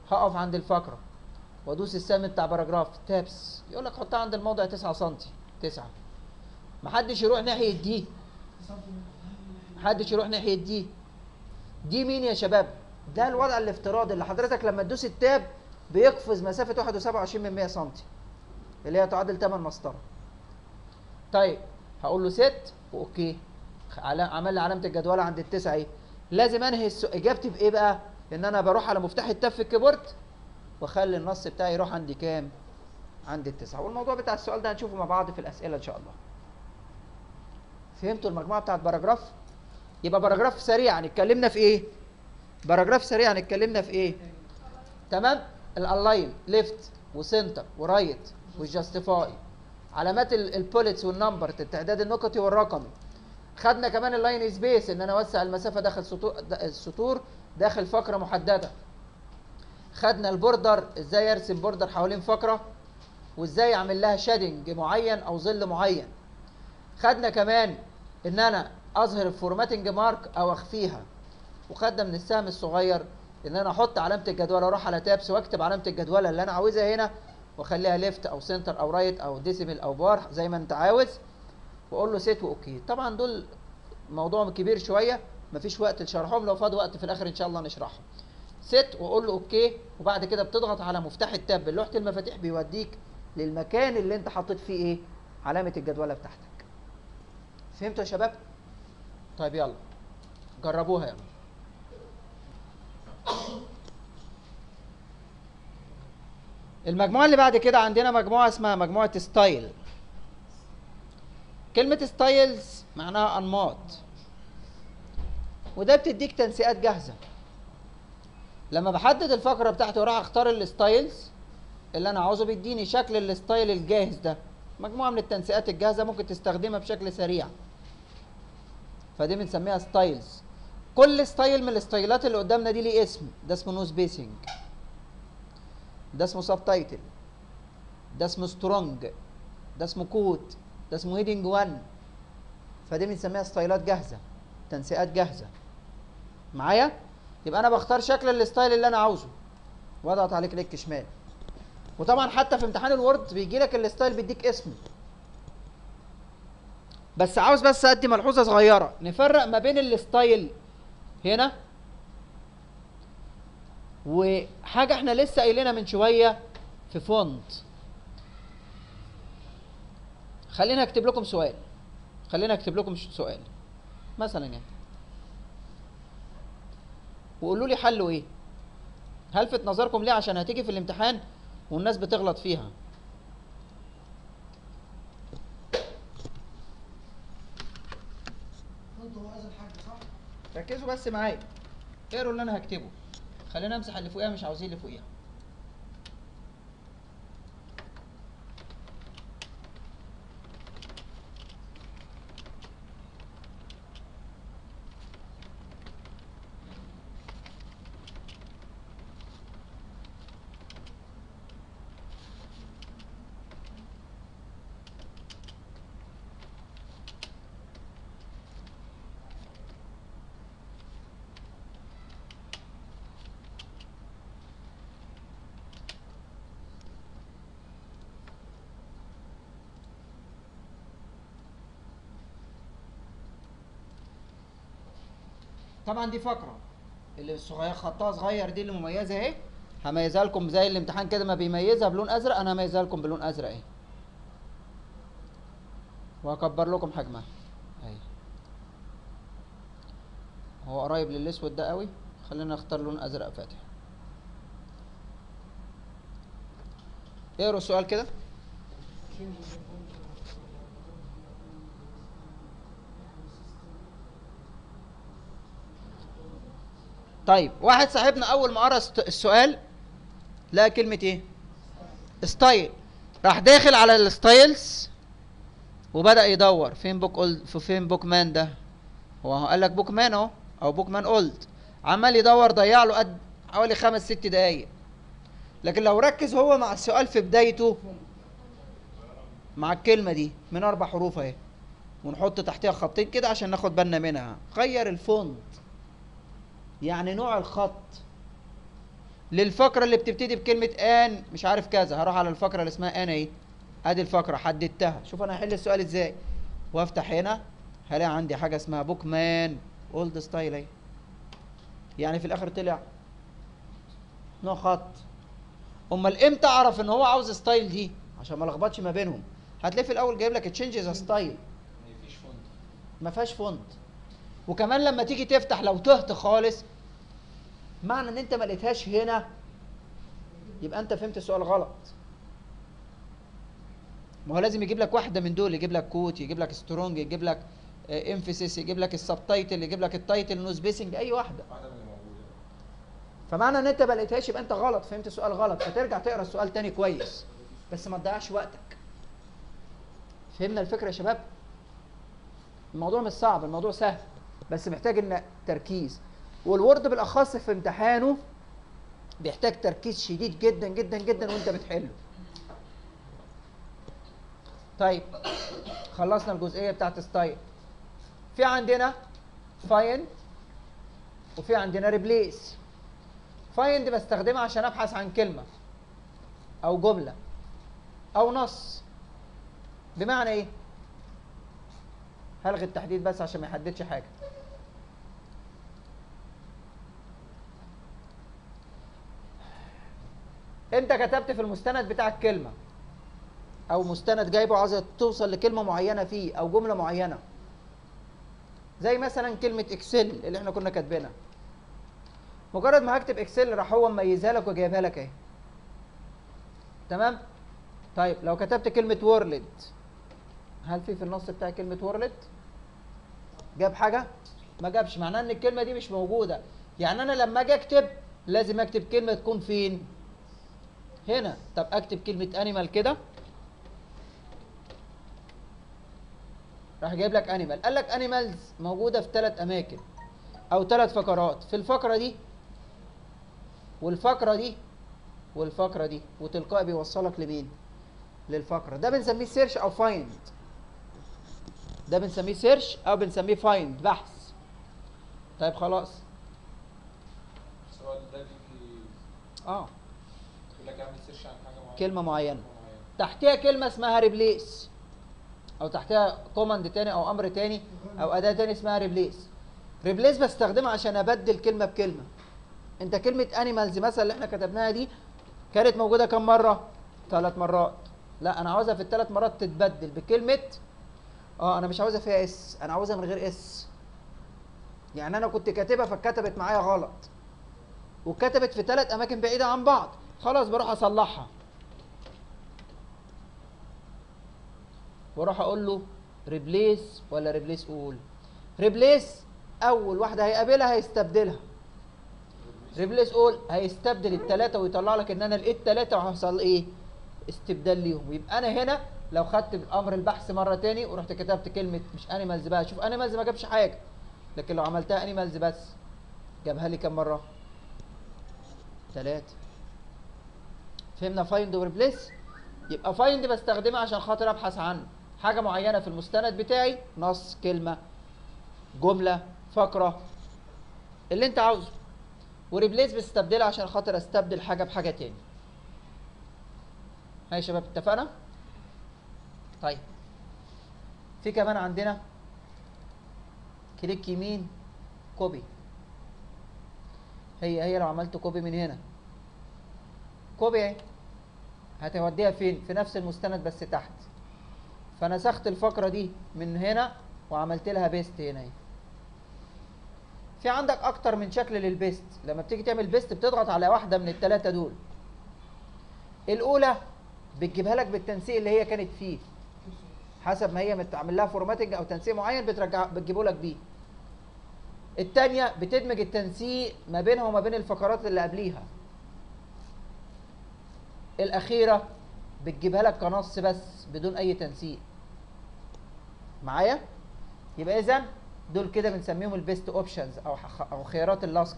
هقف عند الفقره وادوس السهم بتاع باراجراف تابس يقول لك حطها عند الموضع 9 سم 9 محدش يروح ناحيه دي محدش يروح ناحيه دي دي مين يا شباب ده الوضع الافتراضي اللي حضرتك لما تدوس التاب بيقفز مسافه 1.27 من 100 سم اللي هي تعادل 8 مسطره طيب هقول له ست واوكي عل- عمل لي علامه الجدوله عند التسعه ايه لازم انهي السو... اجابتي بايه بقى ان انا بروح على مفتاح التاب في الكيبورد واخلي النص بتاعي يروح عندي كام عند التسعه والموضوع بتاع السؤال ده هنشوفه مع بعض في الاسئله ان شاء الله فهمتوا المجموعه بتاعت باراجراف يبقى باراجراف سريعا اتكلمنا في ايه باراجراف سريعا اتكلمنا في ايه تمام الالاين ليفت وسنتر ورايت والجاستيفاي علامات ال- البوليتس والنمبر التعداد النقطي والرقمي خدنا كمان اللاين سبيس ان انا اوسع المسافه داخل سطور السطور داخل فقره محدده خدنا البوردر ازاي ارسم بوردر حوالين فقره وازاي اعمل لها شادنج معين او ظل معين خدنا كمان ان انا اظهر الفورماتنج مارك او اخفيها وخدنا من السهم الصغير ان انا احط علامه الجدول اروح على تابس واكتب علامه الجدوله اللي انا عاوزها هنا واخليها ليفت او سنتر او رايت او ديسيمل او بار زي ما انت عاوز واقول له سيت واوكي طبعا دول موضوع كبير شويه مفيش وقت لشرحهم لو فاضي وقت في الاخر ان شاء الله نشرحهم ست واقول له اوكي وبعد كده بتضغط على مفتاح التاب بلوحه المفاتيح بيوديك للمكان اللي انت حطيت فيه ايه علامه الجدوله بتاعتك فهمتوا يا شباب طيب يلا جربوها يلا المجموعة اللي بعد كده عندنا مجموعة اسمها مجموعة ستايل كلمة ستايلز معناها أنماط وده بتديك تنسيقات جاهزة لما بحدد الفقرة بتاعتي واروح اختار الستايلز اللي انا عاوزه بيديني شكل الستايل الجاهز ده مجموعة من التنسيقات الجاهزة ممكن تستخدمها بشكل سريع فدي بنسميها ستايلز كل ستايل من الستايلات اللي قدامنا دي ليه اسم ده اسمه نو سبيسنج ده اسمه سب تايتل ده اسمه سترونج ده اسمه كوت ده اسمه هيدنج 1 فدي بنسميها ستايلات جاهزه تنسيقات جاهزه معايا يبقى انا بختار شكل الستايل اللي انا عاوزه واضغط عليه كليك شمال وطبعا حتى في امتحان الوورد بيجي لك الستايل بيديك اسمه بس عاوز بس ادي ملحوظه صغيره نفرق ما بين الستايل هنا وحاجه احنا لسه قايلينها من شويه في فونت خلينا اكتب لكم سؤال خلينا اكتب لكم ش- سؤال مثلا يعني وقولوا لي حله ايه هلفت نظركم ليه عشان هتيجي في الامتحان والناس بتغلط فيها كنت هو عايز الحاج صح؟ ركزوا بس معايا اقروا اللي انا هكتبه خلينا امسح اللي فوقيها مش عاوزين اللي فوقيها طبعا دي فقره اللي الصغير خطها صغير دي اللي مميزه اهي هميزها لكم زي الامتحان كده ما بيميزها بلون ازرق انا هميزها لكم بلون ازرق اهي وهكبر لكم حجمها اهي هو قريب للاسود ده قوي خلينا نختار لون ازرق فاتح اقروا السؤال كده طيب واحد صاحبنا اول ما قرا الست- السؤال لقى كلمه ايه ستايل راح داخل على الستايلز وبدا يدور فين بوك اولد فين بوك مان ده هو قال لك بوك مان اهو او بوك مان اولد عمال يدور ضيع له قد حوالي خمس ست دقايق لكن لو ركز هو مع السؤال في بدايته مع الكلمه دي من اربع حروف اهي ونحط تحتها خطين كده عشان ناخد بالنا منها غير الفونت يعني نوع الخط للفقره اللي بتبتدي بكلمه ان مش عارف كذا هروح على الفقره اللي اسمها ان اهي ادي الفقره حددتها شوف انا هحل السؤال ازاي وافتح هنا هلاقي عندي حاجه اسمها بوك مان اولد ستايل اهي يعني في الاخر طلع نوع خط امال امتى اعرف ان هو عاوز ستايل دي عشان ما لخبطش ما بينهم هتلاقي في الاول جايب لك تشينجز ستايل مفيش فونت ما فيهاش فونت وكمان لما تيجي تفتح لو تهت خالص معنى ان انت ما لقيتهاش هنا يبقى انت فهمت السؤال غلط ما هو لازم يجيب لك واحده من دول يجيب لك كوت يجيب لك سترونج يجيب لك امفيسيس يجيب لك السب تايتل يجيب لك التايتل نو سبيسنج اي واحده واحده من اللي موجوده فمعنى ان انت ما لقيتهاش يبقى انت غلط فهمت السؤال غلط فترجع تقرا السؤال تاني كويس بس ما تضيعش وقتك فهمنا الفكره يا شباب الموضوع مش صعب الموضوع سهل بس محتاج ان تركيز والورد بالاخص في امتحانه بيحتاج تركيز شديد جدا جدا جدا وانت بتحله طيب خلصنا الجزئيه بتاعت ستايل في عندنا فايند وفي عندنا ريبليس فايند بستخدمها عشان ابحث عن كلمه او جمله او نص بمعنى ايه هلغي التحديد بس عشان ما يحددش حاجه انت كتبت في المستند بتاعك كلمه او مستند جايبه عاوز توصل لكلمه معينه فيه او جمله معينه زي مثلا كلمه اكسل اللي احنا كنا كاتبينها مجرد ما هكتب اكسل راح هو مميزها لك وجايبها لك اهي تمام طيب لو كتبت كلمه وورلد هل في في النص بتاع كلمه وورلد جاب حاجه ما جابش معناه ان الكلمه دي مش موجوده يعني انا لما اجي اكتب لازم اكتب كلمه تكون فين هنا طب اكتب كلمه انيمال كده راح جايب لك انيمال قال لك انيمالز موجوده في ثلاث اماكن او ثلاث فقرات في الفقره دي والفقره دي والفقره دي وتلقائي بيوصلك لمين للفقره ده بنسميه سيرش او فايند ده بنسميه سيرش او بنسميه فايند بحث طيب خلاص السؤال ده بيجي اه يقول لك اعمل سيرش عن حاجه معينه كلمه معينه معينة. تحتها كلمه اسمها ريبليس او تحتها كوماند تاني او امر تاني او اداه تاني اسمها ريبليس ريبليس بستخدمها عشان ابدل كلمه بكلمه انت كلمه انيمالز مثلا اللي احنا كتبناها دي كانت موجوده كم مره ثلاث مرات لا انا عاوزها في الثلاث مرات تتبدل بكلمه اه انا مش عاوزها فيها اس انا عاوزها من غير اس يعني انا كنت كاتبها فاتكتبت معايا غلط وكتبت في ثلاث اماكن بعيده عن بعض خلاص بروح اصلحها واروح اقول له ريبليس ولا ريبليس اول ريبليس اول واحده هيقابلها هيستبدلها ريبليس اول هيستبدل الثلاثه ويطلع لك ان انا لقيت ثلاثه وهحصل ايه استبدال ليهم ويبقى انا هنا لو خدت امر البحث مره تاني ورحت كتبت كلمه مش انيمالز بقى شوف انيمالز ما جابش حاجه لكن لو عملتها انيمالز بس جابها لي كم مره ثلاثه فهمنا فايند وريبليس يبقى فايند بستخدمها عشان خاطر ابحث عن حاجه معينه في المستند بتاعي نص كلمه جمله فقره اللي انت عاوزه وريبليس بستبدلها عشان خاطر استبدل حاجه بحاجه تاني ها يا شباب اتفقنا طيب في كمان عندنا كليك يمين كوبي هي هي لو عملت كوبي من هنا كوبي اهي هتوديها فين في نفس المستند بس تحت فنسخت الفقرة دي من هنا وعملت لها بيست هنا اهي في عندك اكتر من شكل للبيست لما بتيجي تعمل بيست بتضغط على واحدة من التلاتة دول الاولى بتجيبها لك بالتنسيق اللي هي كانت فيه حسب ما هي متعمل لها فورماتنج او تنسيق معين بترجع بتجيبه لك بيه التانية بتدمج التنسيق ما بينها وما بين الفقرات اللي قبليها الأخيرة بتجيبها لك كنص بس بدون أي تنسيق معايا؟ يبقى إذا دول كده بنسميهم البيست اوبشنز أو ح- أو خيارات اللصق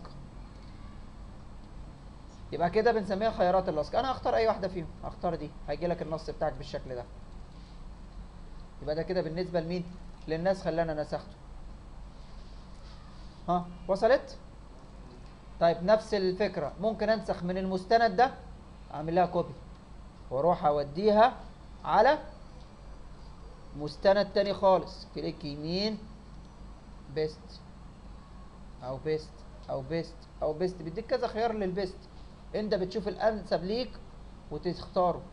يبقى كده بنسميها خيارات اللصق أنا أختار أي واحدة فيهم أختار دي هيجي لك النص بتاعك بالشكل ده يبقى ده كده بالنسبة لمين؟ للناس خلانا نسخته ها وصلت؟ طيب نفس الفكره ممكن انسخ من المستند ده اعمل لها كوبي واروح اوديها على مستند تاني خالص كليك يمين بيست او بيست او بيست او بيست بيديك كذا خيار للبيست انت بتشوف الانسب ليك وتختاره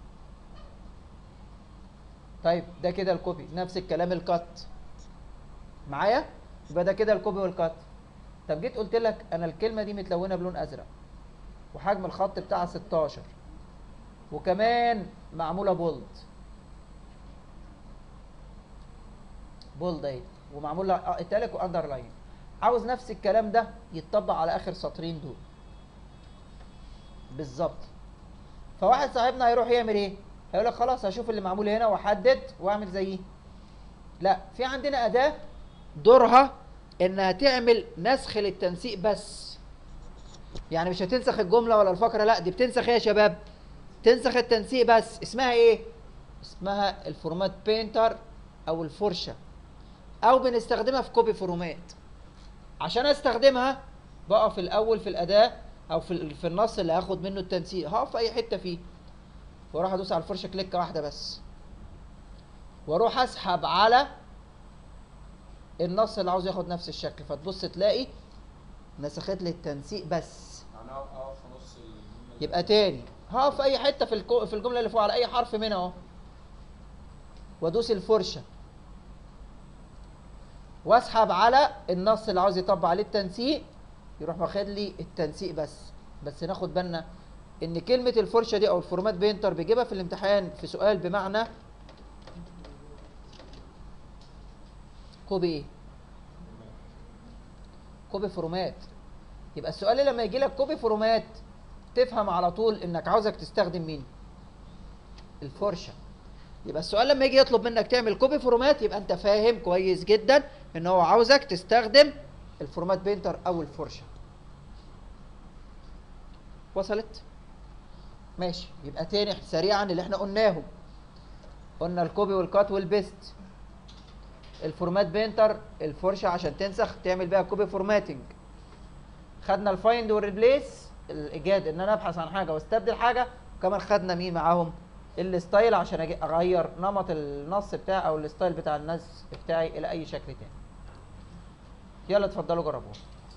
طيب ده كده الكوبي نفس الكلام الكات معايا يبقى ده كده الكوبي والكات طب جيت قلت لك انا الكلمه دي متلونه بلون ازرق وحجم الخط بتاعها 16 وكمان معموله بولد بولد اهي ومعمول لها ايتاليك واندرلاين عاوز نفس الكلام ده يتطبق على اخر سطرين دول بالظبط فواحد صاحبنا هيروح يعمل ايه هيقول لك خلاص هشوف اللي معمول هنا واحدد واعمل زيه لا في عندنا اداه دورها انها تعمل نسخ للتنسيق بس يعني مش هتنسخ الجمله ولا الفقره لا دي بتنسخ ايه يا شباب تنسخ التنسيق بس اسمها ايه اسمها الفورمات بينتر او الفرشه او بنستخدمها في كوبي فورمات عشان استخدمها بقف في الاول في الاداه او في ال- في النص اللي هاخد منه التنسيق هقف في اي حته فيه واروح ادوس على الفرشه كليكه واحده بس واروح اسحب على النص اللي عاوز ياخد نفس الشكل فتبص تلاقي نسخت لي التنسيق بس يعني اقف أقف في نص الجملة يبقى تاني هقف في اي حته في الكو في الجمله اللي فوق على اي حرف منها اهو وادوس الفرشه واسحب على النص اللي عاوز يطبق عليه التنسيق يروح واخد لي التنسيق بس بس ناخد بالنا ان كلمه الفرشه دي او الفورمات بينتر بيجيبها في الامتحان في سؤال بمعنى كوبي ايه كوبي فورمات يبقى السؤال لما يجي لك كوبي فورمات تفهم على طول انك عاوزك تستخدم مين الفرشه يبقى السؤال لما يجي يطلب منك تعمل كوبي فورمات يبقى انت فاهم كويس جدا ان هو عاوزك تستخدم الفورمات بينتر او الفرشه وصلت ماشي يبقى تاني سريعا اللي احنا قلناهم قلنا الكوبي والكات والبيست الفورمات بينتر الفرشه عشان تنسخ تعمل بيها كوبي فورماتنج خدنا الفايند والريبليس الايجاد ان انا ابحث عن حاجه واستبدل حاجه وكمان خدنا مين معاهم الستايل عشان أجي اغير نمط النص بتاعي او الستايل بتاع النص بتاعي الى اي شكل تاني يلا اتفضلوا جربوها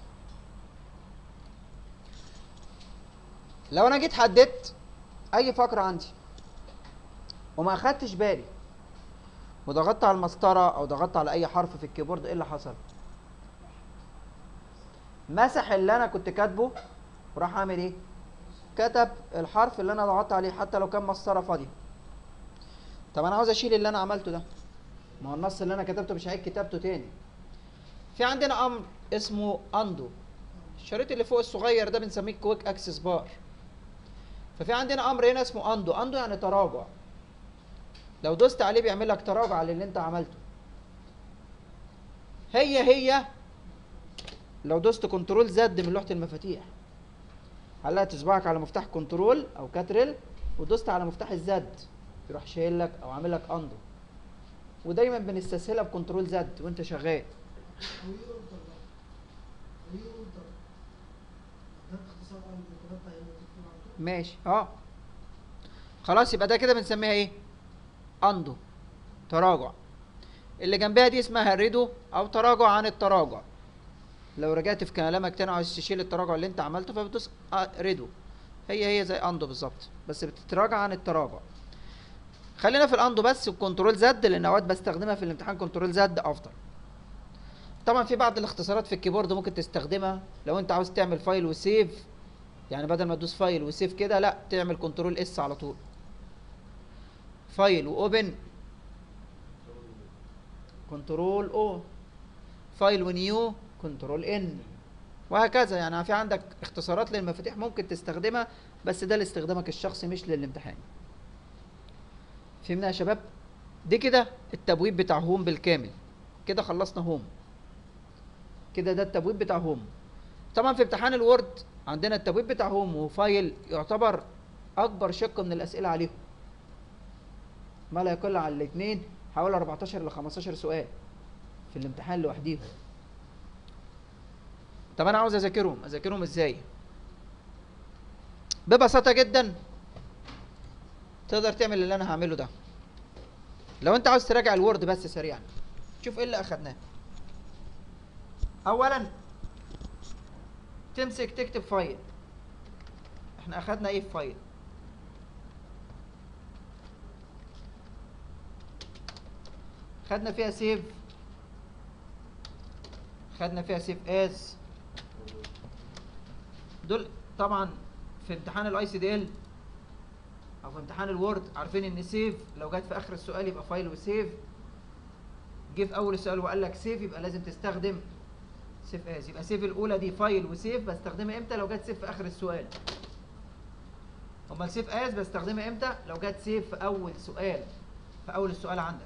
لو انا جيت حددت اي فقره عندي وما اخدتش بالي وضغطت على المسطره او ضغطت على اي حرف في الكيبورد ايه اللي حصل مسح اللي انا كنت كاتبه وراح عامل ايه كتب الحرف اللي انا ضغطت عليه حتى لو كان مسطره فاضيه طب انا عاوز اشيل اللي انا عملته ده ما هو النص اللي انا كتبته مش هعيد كتابته تاني في عندنا امر اسمه اندو الشريط اللي فوق الصغير ده بنسميه كويك اكسس بار ففي عندنا امر هنا اسمه اندو اندو يعني تراجع لو دوست عليه بيعمل لك تراجع على اللي انت عملته هي هي لو دوست كنترول زد من لوحه المفاتيح علقت صباعك على مفتاح كنترول او كاترل ودوست على مفتاح الزد يروح شايل لك او عامل لك اندو ودايما بنستسهلها بكنترول زد وانت شغال ويقدر ويقدر ده اختصار عن الكتاب بتاع التليفون على طول. ماشي اه خلاص يبقى ده كده بنسميها ايه اندو تراجع اللي جنبها دي اسمها ريدو او تراجع عن التراجع لو رجعت في كلامك تاني عايز تشيل التراجع اللي انت عملته فبتدوس آه ريدو هي هي زي اندو بالظبط بس بتتراجع عن التراجع خلينا في الاندو بس وكنترول زد لان اوقات بستخدمها في الامتحان كنترول زد افضل طبعا في بعض الاختصارات في الكيبورد ممكن تستخدمها لو انت عاوز تعمل فايل وسيف يعني بدل ما تدوس فايل وسيف كده لا تعمل كنترول اس على طول فايل واوبن كنترول او فايل ونيو كنترول ان وهكذا يعني في عندك اختصارات للمفاتيح ممكن تستخدمها بس ده لاستخدامك الشخصي مش للامتحان فهمنا يا شباب دي كده التبويب بتاع هوم بالكامل كده خلصنا هوم كده ده التبويب بتاع هوم طبعا في امتحان الوورد عندنا التبويب بتاع هوم وفايل يعتبر اكبر شق من الاسئله عليهم ما لا يقل عن الاثنين حوالي 14 ل 15 سؤال في الامتحان لوحديهم طب انا عاوز اذاكرهم اذاكرهم ازاي ببساطه جدا تقدر تعمل اللي انا هعمله ده لو انت عاوز تراجع الوورد بس سريعا شوف ايه اللي اخدناه اولا تمسك تكتب فايل احنا اخدنا ايه في فايل خدنا فيها سيف خدنا فيها سيف اس دول طبعا في امتحان الاي سي دي ال او في امتحان الوورد عارفين ان سيف لو جت في اخر السؤال يبقى فايل وسيف جه في اول السؤال وقال لك سيف يبقى لازم تستخدم سيف اس يبقى سيف الاولى دي فايل وسيف بستخدمها امتى لو جت سيف في اخر السؤال امال سيف اس بستخدمها امتى لو جت سيف في اول سؤال في اول السؤال عندك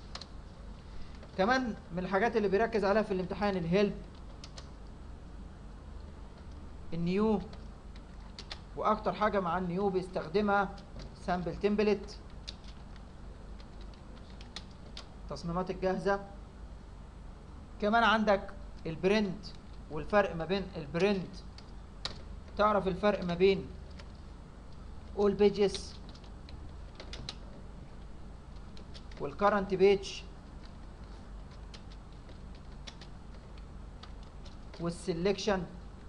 كمان من الحاجات اللي بيركز عليها في الامتحان الهيلب النيو واكتر حاجه مع النيو بيستخدمها سامبل تمبلت التصميمات الجاهزه كمان عندك البرنت والفرق ما بين البرنت تعرف الفرق ما بين all pages والcurrent page والسلكشن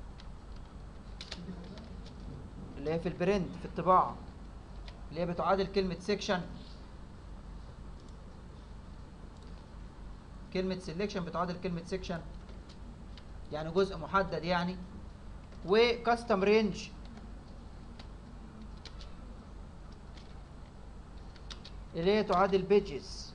اللي هي في البرنت في الطباعة اللي هي بتعادل كلمة سيكشن كلمة سيلكشن بتعادل كلمة سيكشن يعني جزء محدد يعني وكاستم رينج اللي هي تعادل بيجز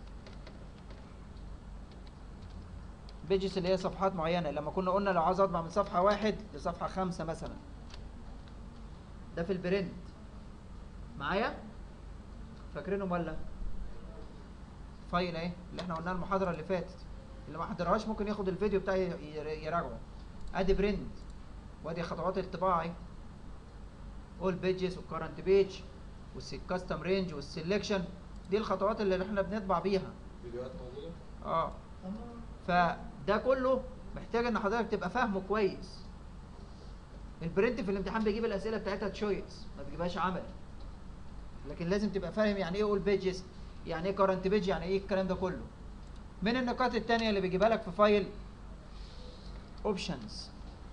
بيجز اللي هي صفحات معينة لما كنا قلنا لو عاوز اطبع من صفحة واحد لصفحة خمسة مثلا ده في البرنت معايا فاكرينهم ولا فايل اهي اللي احنا قلناها المحاضرة اللي فاتت اللي ما حضرهاش ممكن ياخد الفيديو بتاعي ير- يراجعه ادي برنت وادي خطوات الطباعة اهي all pages والكرنت بيج والكاستم رينج والسلكشن دي الخطوات اللي احنا بنطبع بيها فيديوهات موجودة اه تمام فده كله محتاج ان حضرتك تبقى فاهمه كويس البرنت في الامتحان بيجيب الاسئله بتاعتها تشويس ما بيجيبهاش عملي لكن لازم تبقى فاهم يعني ايه اول بيجز يعني ايه كارنت بيج يعني ايه الكلام ده كله من النقاط التانية اللي بيجيبها لك في فايل اوبشنز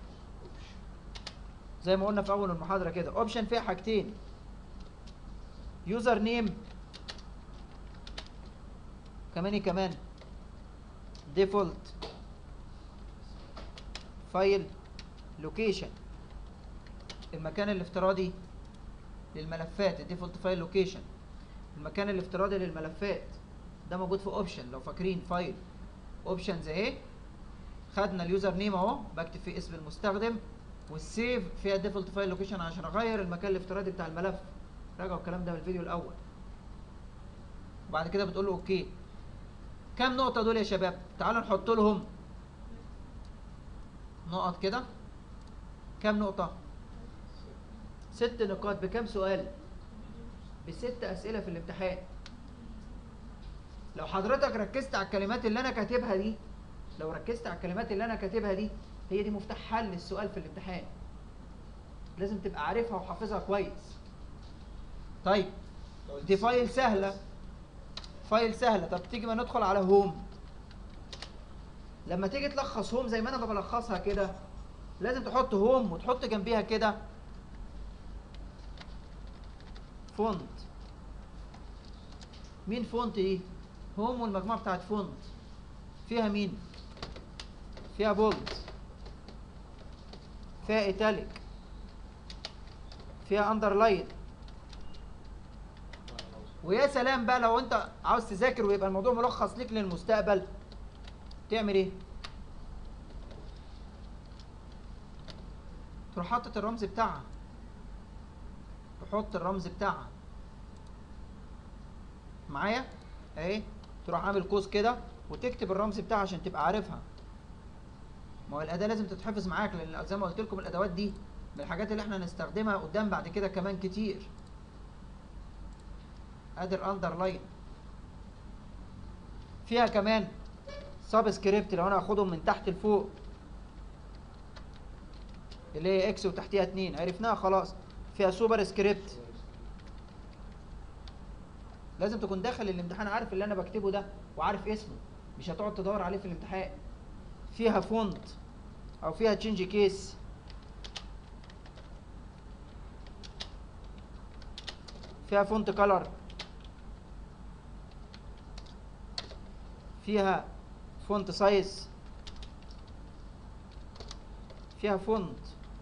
زي ما قلنا في اول المحاضره كده اوبشن فيها حاجتين يوزر نيم كمان إيه كمان ديفولت فايل لوكيشن المكان الافتراضي للملفات الديفولت فايل لوكيشن المكان الافتراضي للملفات ده موجود في اوبشن لو فاكرين فايل اوبشنز اهي خدنا اليوزر نيم اهو بكتب فيه اسم المستخدم والسيف فيها ديفولت فايل لوكيشن عشان اغير المكان الافتراضي بتاع الملف راجعوا الكلام ده من الفيديو الاول وبعد كده بتقول له اوكي كام نقطة دول يا شباب؟ تعالوا نحط لهم نقط كده كام نقطة؟ ست نقاط بكام سؤال؟ بست أسئلة في الامتحان لو حضرتك ركزت على الكلمات اللي أنا كاتبها دي لو ركزت على الكلمات اللي أنا كاتبها دي هي دي مفتاح حل السؤال في الامتحان لازم تبقى عارفها وحافظها كويس طيب دي فايل سهلة فايل سهلة طب تيجي ما ندخل على هوم لما تيجي تلخص هوم زي ما انا بلخصها كده لازم تحط هوم وتحط جنبيها كده فونت مين فونت ايه هوم والمجموعة بتاعت فونت فيها مين فيها بولد فيها ايتاليك فيها اندرلاين ويا سلام بقى لو انت عاوز تذاكر ويبقى الموضوع ملخص ليك للمستقبل تعمل ايه تروح حاطط الرمز بتاعها تحط الرمز بتاعها معايا اهي تروح عامل قوس كده وتكتب الرمز بتاعها عشان تبقى عارفها ما هو الاداه لازم تتحفظ معاك لان زي ما قلت لكم الادوات دي من الحاجات اللي احنا هنستخدمها قدام بعد كده كمان كتير ادي الاندرلاين فيها كمان سب سكريبت لو انا هاخدهم من تحت لفوق اللي هي اكس وتحتيها اتنين عرفناها خلاص فيها سوبر سكريبت لازم تكون داخل الامتحان عارف اللي انا بكتبه ده وعارف اسمه مش هتقعد تدور عليه في الامتحان فيها فونت او فيها تشينج كيس فيها فونت كلر فيها فونت سايز فيها فونت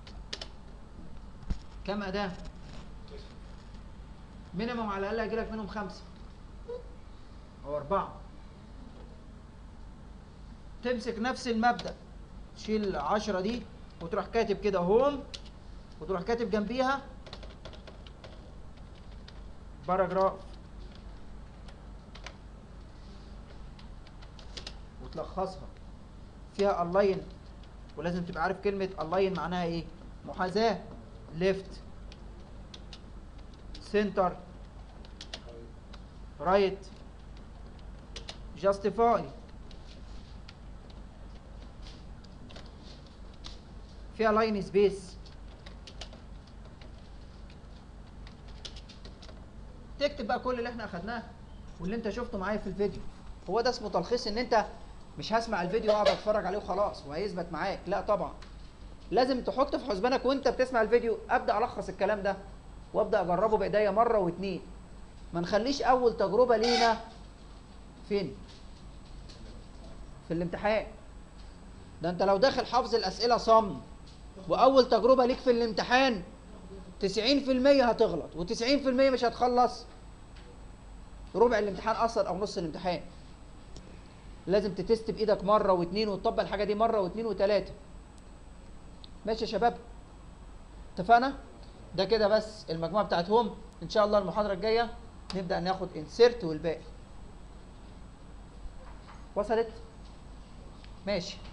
كم اداه مينيموم على الاقل هيجيلك منهم خمسه او اربعه تمسك نفس المبدا تشيل العشرة دي وتروح كاتب كده هوم وتروح كاتب جنبيها باراجراف وتلخصها فيها الاين ولازم تبقى عارف كلمة الاين معناها ايه محاذاة ليفت سنتر رايت جاستيفاي فيها لاين سبيس تكتب بقى كل اللي احنا اخدناه واللي انت شفته معايا في الفيديو هو ده اسمه تلخيص ان انت مش هسمع الفيديو واقعد اتفرج عليه وخلاص وهيثبت معاك لا طبعا لازم تحط في حسبانك وانت بتسمع الفيديو ابدا الخص الكلام ده وابدا اجربه بايديا مره واتنين ما نخليش اول تجربه لينا فين في الامتحان ده انت لو داخل حافظ الاسئله صم واول تجربه ليك في الامتحان 90% هتغلط و90% مش هتخلص ربع الامتحان اصلا او نص الامتحان لازم تتست بايدك مره واتنين وتطبق الحاجه دي مره واتنين وتلاته ماشي يا شباب اتفقنا ده كده بس المجموعه بتاعتهم ان شاء الله المحاضره الجايه نبدا ناخد انسيرت والباقي وصلت ماشي